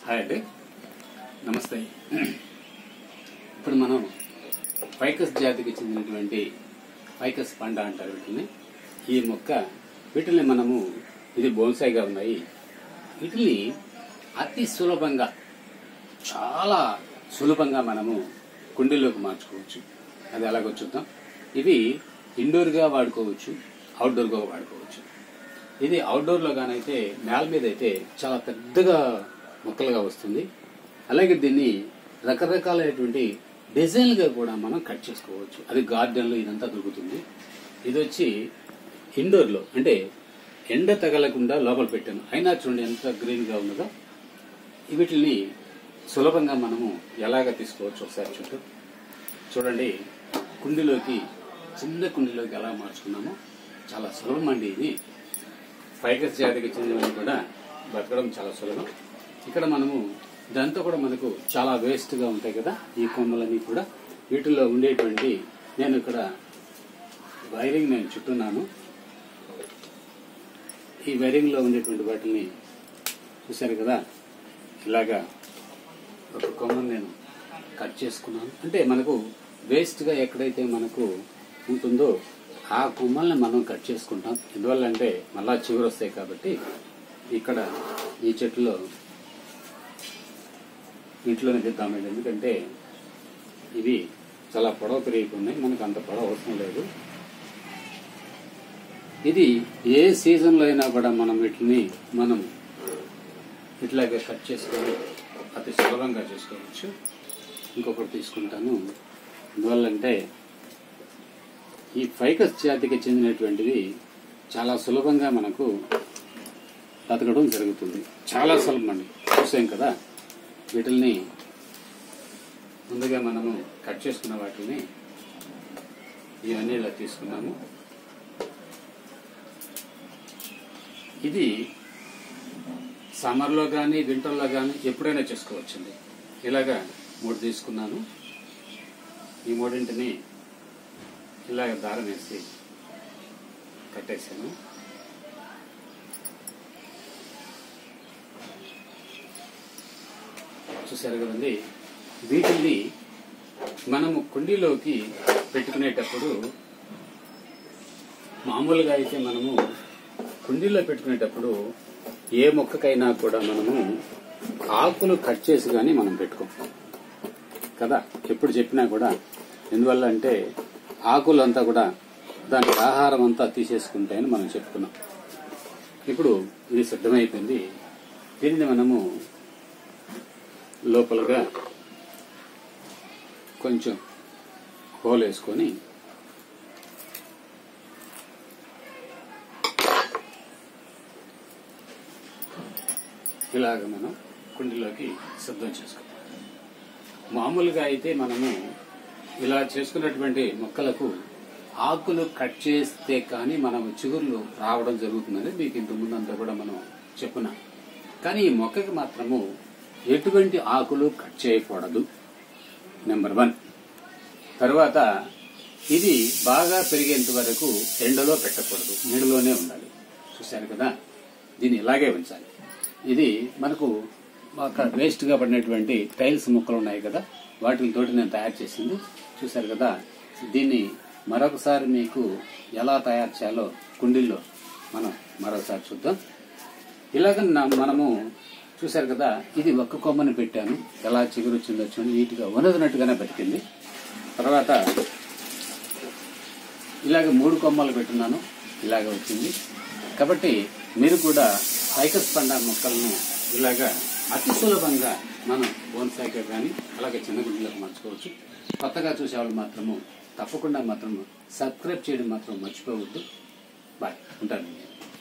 hi అండి నమస్తే ఇప్పుడు మనం ఫైకస్ జాతికి చెందినటువంటి ఫైకస్ పండ అంటారు వీటిని ఈ మొక్క వీటిని మనము ఇది బోన్సాయిగా ఉన్నాయి వీటిని అతి సులభంగా చాలా సులభంగా మనము కుండీలోకి మార్చుకోవచ్చు అది ఎలాగో చూద్దాం ఇవి ఇండోర్గా వాడుకోవచ్చు అవుట్డోర్గా వాడుకోవచ్చు ఇది అవుట్డోర్లో గానైతే నేల మీద అయితే చాలా పెద్దగా మొక్కలుగా వస్తుంది అలాగే దీన్ని రకరకాలైనటువంటి డిజైన్లుగా కూడా మనం కట్ చేసుకోవచ్చు అది గార్డెన్లో ఇదంతా దొరుకుతుంది ఇది వచ్చి ఇండోర్లో అంటే ఎండ తగలకుండా లోపల పెట్టాను అయినా చూడండి ఎంత గ్రీన్గా ఉన్నదో వీటిని సులభంగా మనము ఎలాగ తీసుకోవచ్చు ఒకసారి చుట్టూ చూడండి కుండీలోకి చిన్న కుండీలోకి ఎలా మార్చుకున్నామో చాలా సులభం అండి ఇది ఫైకస్ జాతికి చెందినవి కూడా బతకడం చాలా సులభం ఇక్కడ మనము దాంతో కూడా మనకు చాలా వేస్ట్గా ఉంటాయి కదా ఈ కొమ్మలన్నీ కూడా వీటిల్లో ఉండేటువంటి నేను ఇక్కడ వైరింగ్ నేను చుట్టున్నాను ఈ వైరింగ్లో ఉండేటువంటి వాటిని చూశారు కదా ఇలాగా ఒక కొమ్మను నేను కట్ చేసుకున్నాను అంటే మనకు వేస్ట్గా ఎక్కడైతే మనకు ఉంటుందో ఆ కొమ్మల్ని మనం కట్ చేసుకుంటాం ఎందువల్ల అంటే మళ్ళా చిగురు వస్తాయి కాబట్టి ఇక్కడ ఈ చెట్టులో ఇంట్లోనే తెద్దామండి ఎందుకంటే ఇవి చాలా పొడవ పెరిగిపోయినాయి మనకు అంత పొడవ అవసరం లేదు ఇది ఏ సీజన్లో అయినా కూడా మనం వీటిని మనం ఇట్లాగే కట్ చేసుకొని అతి సులభంగా చేసుకోవచ్చు ఇంకొకటి తీసుకుంటాను ఎందువల్లంటే ఈ ఫైకస్ జాతికి చెందినటువంటివి చాలా సులభంగా మనకు బతకడం జరుగుతుంది చాలా సులభం అండి చూసాం కదా వీటిల్ని ముందుగా మనము కట్ చేసుకున్న వాటిని ఇవన్నీ ఇలా తీసుకున్నాము ఇది సమ్మర్లో కానీ వింటర్లో కానీ ఎప్పుడైనా చేసుకోవచ్చండి ఇలాగా మూడు తీసుకున్నాను ఈ మూడింటిని ఇలాగ దారం వేసి కట్టేశాను చూసారు కదండి వీటిని మనము కుండీలోకి పెట్టుకునేటప్పుడు మామూలుగా అయితే మనము కుండీలో పెట్టుకునేటప్పుడు ఏ మొక్కకైనా కూడా మనము ఆకులు కట్ చేసి కానీ మనం పెట్టుకోం కదా ఎప్పుడు చెప్పినా కూడా ఎందువల్ల అంటే ఆకులు అంతా కూడా దానికి ఆహారం అంతా తీసేసుకుంటాయని మనం చెప్పుకున్నాం ఇప్పుడు ఇది సిద్ధమైపోయింది దీనిని మనము లోపలగా కొంచెం హోల్ వేసుకొని ఇలాగ మనం కుండీలోకి సిద్ధం చేసుకోవాలి మామూలుగా అయితే మనము ఇలా చేసుకున్నటువంటి మొక్కలకు ఆకులు కట్ చేస్తే కానీ మనం చిగుర్లు రావడం జరుగుతుందని మీకు ఇంత ముందంతా కూడా మనం చెప్పున్నాం కానీ ఈ మొక్కకి మాత్రము ఎటువంటి ఆకులు కట్ చేయకూడదు నెంబర్ వన్ తర్వాత ఇది బాగా పెరిగేంత వరకు ఎండలో పెట్టకూడదు నీడలోనే ఉండాలి చూశారు కదా దీన్ని ఇలాగే ఉంచాలి ఇది మనకు అక్కడ వేస్ట్ గా పడినటువంటి టైల్స్ ముక్కలు ఉన్నాయి కదా వాటితోటి నేను తయారు చేసింది చూశారు కదా దీన్ని మరొకసారి మీకు ఎలా తయారు చేయాలో కుండీల్లో మనం మరొకసారి చూద్దాం ఇలాగ నా- మనము చూశారు కదా ఇది ఒక్క కొమ్మని పెట్టాను ఎలా చిగురు వచ్చిందో చూడండి నీట్గా వనదినట్టుగానే బతికింది తర్వాత ఇలాగ మూడు కొమ్మలు పెట్టున్నాను ఇలాగ వచ్చింది కాబట్టి మీరు కూడా సైకస్ పండ మొక్కలను ఇలాగా అతి సులభంగా మనం బోన్సాయిగా కానీ అలాగే చిన్న గుడ్డలకు మార్చుకోవచ్చు కొత్తగా చూసే వాళ్ళు మాత్రము తప్పకుండా మాత్రము సబ్స్క్రైబ్ చేయడం మాత్రం మర్చిపోవద్దు బాయ్ ఉంటాను